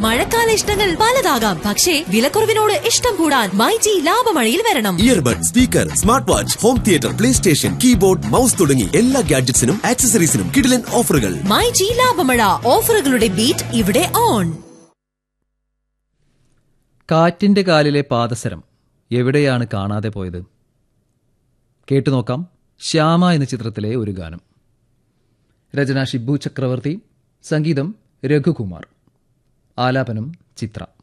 മഴക്കാല ഇഷ്ടങ്ങൾ പലതാകാം പക്ഷേ വിലക്കുറവിനോട് ഇഷ്ടം കൂടാൻ മൈജി ലാഭമഴയിൽ വരണം earbud speaker smart watch home theatre play station keyboard mouse തുടങ്ങി എല്ലാ ഗാഡ്ജറ്റ്സിനും ആക്സസറീസിനും കിടിലൻ ഓഫറുകൾ മൈജി ലാഭമഴ ഓഫറുകളുടെ ബീറ്റ് ഇവിടെ ഓൺ കാറ്റിന്റെ കാലിലെ പാദസരം എവിടെയാണ് കാണാതെ പോയത് കേട്ടുനോക്കാം ശ്യാമ എന്ന ചിത്രത്തിലെ ഒരു ഗാനം രചന ഷിബു ചക്രവർത്തി സംഗീതം രഘുകുമാർ ആലാപനം ചിത്ര